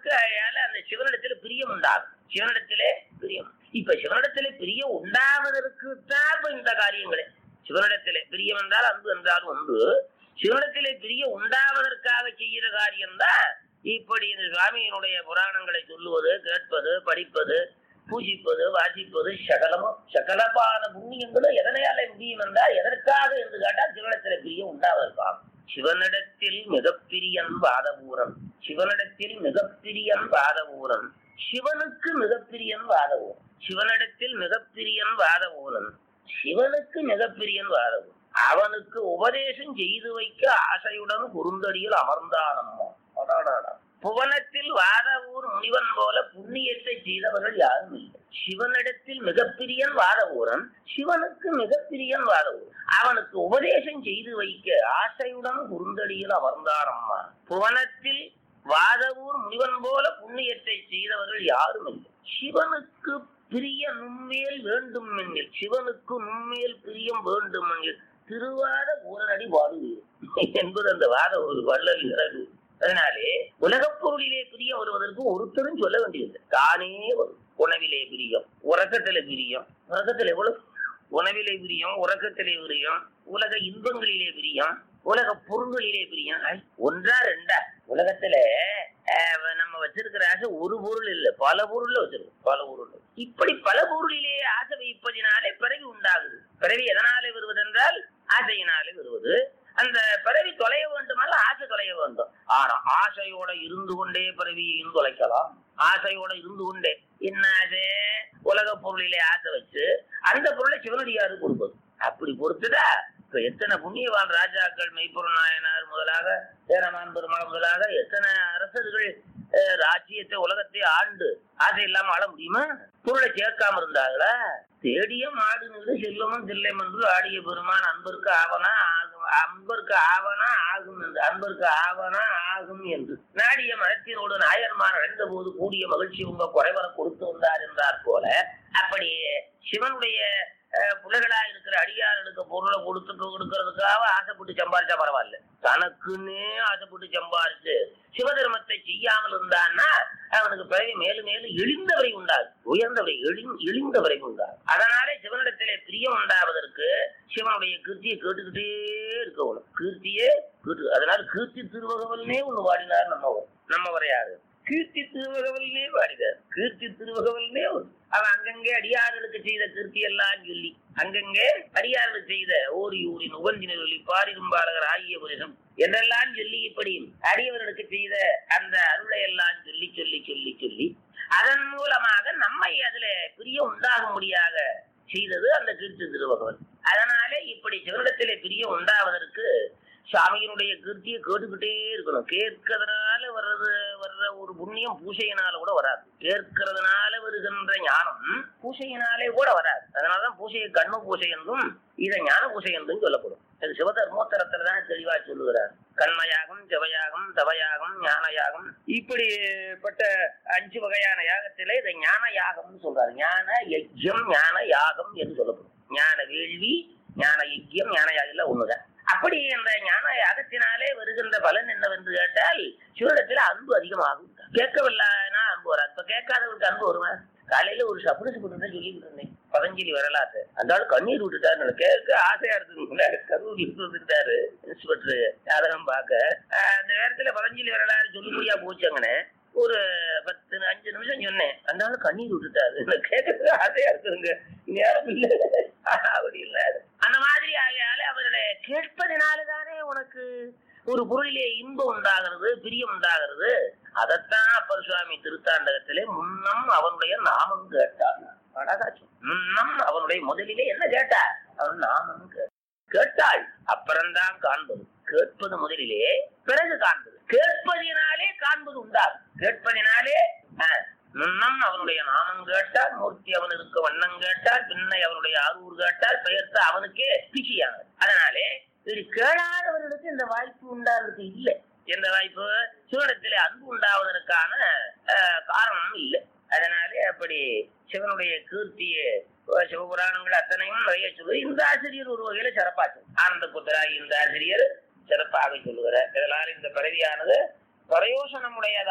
அயால அந்த சிவனிடத்துல பிரியம் உண்டாகும் சிவனிடத்திலே பிரியம் இப்ப சிவனிடத்திலே பிரியம் உண்டாவதற்கு தான் இப்ப இந்த காரியங்களே சிவனிடத்திலே பிரியம் என்றால் அன்பு என்றாலும் உண்டு சிவனிடத்திலே பிரியம் உண்டாவதற்காக செய்கிற காரியம்தான் இப்படி இந்த சுவாமியினுடைய புராணங்களை சொல்லுவது கேட்பது படிப்பது பூஜிப்பது வாசிப்பது சகலமும் சகலமான புண்ணியங்களும் எதனையால முடியும் என்றால் எதற்காக என்று கேட்டால் சிவனிடத்திலே பிரியம் உண்டாவதற்காகும் சிவனிடத்தில் மிகப்பிரியன் வாதபூரன் சிவனிடத்தில் மிகப்பிரியன் வாதபூரன் சிவனுக்கு மிகப்பிரியன் வாதபூரன் சிவனிடத்தில் மிகப்பிரியன் வாதபூரன் சிவனுக்கு மிகப்பிரியன் வாதபூரன் அவனுக்கு உபதேசம் செய்து வைக்க ஆசையுடன் குறுந்தடியில் அமர்ந்தானம்மா அடாடாடா. புவனத்தில் வாதவூர் முனிவன் போல புண்ணியத்தை செய்தவர்கள் யாரும் இல்லை சிவனிடத்தில் மிகப்பிரியன் வாதவூரன் சிவனுக்கு மிகப்பிரியன் வாதவூர் அவனுக்கு உபதேசம் செய்து வைக்க ஆசையுடன் குறுந்தடியில் அமர்ந்தானம்மா புவனத்தில் வாதவூர் முனிவன் போல புண்ணியத்தை செய்தவர்கள் யாரும் இல்லை சிவனுக்கு பிரிய நுண்மையல் வேண்டும் என்கில் சிவனுக்கு நுண்மையல் பிரியம் வேண்டும் என்கில் திருவாத ஊரடி வாடுவீர் என்பது அந்த வாத ஒரு வள்ளல் இறகு அதனாலே உலகப் பொருளிலே பிரியம் வருவதற்கு ஒருத்தரும் சொல்ல வேண்டியது தானே வரும் உணவிலே பிரியம் உறக்கத்திலே பிரியம் உறக்கத்தில் எவ்வளவு உணவிலே பிரியம் உறக்கத்திலே பிரியம் உலக இன்பங்களிலே பிரியம் உலக பொருள்களிலே பிரியம் ஐ, ஒன்றா ரெண்டா உலகத்துல அஹ், நம்ம வச்சிருக்கிற ஆசை ஒரு பொருள் இல்ல பல பொருள்ல வச்சிருக்கோம் பல பொருள் இப்படி பல பொருளிலே ஆசை வைப்பதினாலே பிறவி உண்டாகுது பிறவி எதனாலே வருவதென்றால் ஆசையினாலே வருவது அந்த பிறவி தொலைய வேண்டுமானால் ஆசை தொலைய வேண்டும் ஆனா ஆசையோட இருந்து கொண்டே பிறவியையும் தொலைக்கலாம் ஆசையோட இருந்து கொண்டே என்ன ஆசை உலக பொருளிலே ஆசை வச்சு அந்த பொருளை சிவனடியாரு கொடுப்பது அப்படி பொறுத்துதா இப்ப எத்தனை புண்ணியவான் ராஜாக்கள் மெய்ப்பொருள் நாயனார் முதலாக சேரமான் பெருமாள் முதலாக எத்தனை அரசர்கள் அஹ், ராஜ்யத்தை உலகத்தை ஆண்டு ஆசை இல்லாம ஆள முடியுமா பொருளை சேர்க்காம இருந்தாங்களா தேடிய மாடு நின்று செல்வமும் தில்லையும் என்று ஆடிய பெருமான் அன்பருக்கு ஆவனா ஆகும் அன்பருக்கு ஆவனா ஆகும் என்று அன்பருக்கு ஆவனா ஆகும் என்று நாடிய மரத்தினோடு நாயன்மார் அடைந்த போது கூடிய மகிழ்ச்சி உங்க குறைவர கொடுத்து வந்தார் என்றார் போல அப்படி சிவனுடைய அஹ், பிள்ளைகளா இருக்கிற அடியார்களுக்கு பொருளை கொடுத்துட்டு கொடுக்கறதுக்காக ஆசைப்பட்டு சம்பாரிச்சா பரவாயில்ல தனக்குன்னே ஆசைப்பட்டு சம்பாரிச்சு சிவதர்மத்தை செய்யாமல் இருந்தான்னா அவனுக்கு பிறகு மேலும் மேலும் எழுந்தவரை உண்டாது உயர்ந்தவரை எழு எழுந்தவரை உண்டாது அதனாலே சிவனிடத்திலே பிரியம் உண்டாவதற்கு சிவனுடைய கீர்த்தியை கேட்டுக்கிட்டே இருக்கணும் கீர்த்தியே கேட்டு அதனால கீர்த்தி திருவகவல்னே ஒண்ணு பாடினார் நம்ம நம்ம வரையாது கீர்த்தி திருவகவல்னே பாடினார் கீர்த்தி திருவகவல்னே ஒண்ணு அவன் அங்கங்கே அடியார்களுக்கு செய்த கீர்த்தி எல்லாம் சொல்லி அங்கங்கே அடியார்களுக்கு செய்த ஓரியூரின் உகந்தினர் சொல்லி பாரிரும்பாளகர் ஆகிய புரிசம் என்றெல்லாம் சொல்லி இப்படி அடியவர்களுக்கு செய்த அந்த அருளை எல்லாம் சொல்லி சொல்லி சொல்லி சொல்லி அதன் மூலமாக நம்மை அதுல பிரிய உண்டாக முடியாத செய்தது அந்த கீர்த்தி திருவகவன் அதனாலே இப்படி சிவனிடத்திலே பிரிய உண்டாவதற்கு சாமியினுடைய கீர்த்தியை கேட்டுக்கிட்டே இருக்கணும் கேட்கறதுனால வர்றது வர்ற ஒரு புண்ணியம் பூசையினால கூட வராது கேட்கறதுனால வருகின்ற ஞானம் பூசையினாலே கூட வராது அதனாலதான் பூசையை கண்ணு பூசை என்றும் இதை ஞான பூசை என்றும் சொல்லப்படும் இது சிவதர்மோத்தரத்துல தான் தெளிவா சொல்லுகிறார் கண்மயாகம் ஜபயாகம் தவயாகம் ஞானயாகம் இப்படிப்பட்ட அஞ்சு வகையான யாகத்திலே இதை ஞான யாகம்னு சொல்றாரு ஞான யஜ்யம் ஞான யாகம் என்று சொல்லப்படும் ஞான வேள்வி ஞான யஜ்யம் ஞான யாகம் எல்லாம் ஒண்ணுதான் அப்படி அந்த ஞான யாகத்தினாலே வருகின்ற பலன் என்னவென்று கேட்டால் சிவனிடத்தில் அன்பு அதிகமாகும் கேட்கவில்லைன்னா அன்பு வராது இப்ப கேட்காதவருக்கு அன்பு வருமா காலையில ஒரு சப்புடு சப்புடு தான் சொல்லிட்டு இருந்தேன் பதஞ்சலி வரலாற்று அந்த ஆள் கண்ணீர் விட்டுட்டாரு கேட்க ஆசையா இருந்தது கரூர் வந்துட்டாரு இன்ஸ்பெக்டர் ஜாதகம் பார்க்க ஆஹ் அந்த நேரத்துல பதஞ்சலி வரலாறு சொல்லுபடியா போச்சாங்கன்னு ஒரு பத்து அஞ்சு நிமிஷம் சொன்னேன் அந்த ஆளு கண்ணீர் விட்டுட்டாரு எனக்கு கேட்கறதுக்கு ஆசையா இருக்குதுங்க நேரம் இல்ல அப்படி இல்ல அந்த மாதிரி ஆகையால அவர்களை கேட்பதினாலதானே உனக்கு ஒரு பொருளிலே இன்பம் உண்டாகிறது பிரியம் உண்டாகிறது அதைத்தான் அப்பர் சுவாமி திருத்தாண்டகத்திலே முன்னம் அவனுடைய நாமம் கேட்டார் அழகாச்சு முன்னம் அவனுடைய முதலிலே என்ன கேட்டா அவன் நாமம் கேட்டான் கேட்டாள் அப்புறம்தான் காண்பது கேட்பது முதலிலே பிறகு காண்பது கேட்பதினாலே காண்பது உண்டாகும் கேட்பதினாலே ஆஹ், முன்னம் அவனுடைய நாமம் கேட்டால் மூர்த்தி அவன் இருக்க வண்ணம் கேட்டால் பின்னை அவனுடைய ஆரூர் கேட்டால் பெயர்த்த அவனுக்கே பிச்சியானது அதனாலே இது கேளாதவர்களுக்கு இந்த வாய்ப்பு உண்டாகிறது இல்லை எந்த வாய்ப்பு சிவனிடத்திலே அன்பு உண்டாவதற்கான ஆஹ், காரணம் இல்லை அதனாலே அப்படி சிவனுடைய கீர்த்தியை அஹ், சிவபுராணங்கள் அத்தனையும் நிறைய சொல்லுவது இந்த ஆசிரியர் ஒரு வகையில சிறப்பாச்சு ஆனந்த புத்தராகி இந்த ஆசிரியர் சிறப்பாக சொல்லுகிறார் இதனால இந்த பிறவியானது பிரயோசனமுடையதா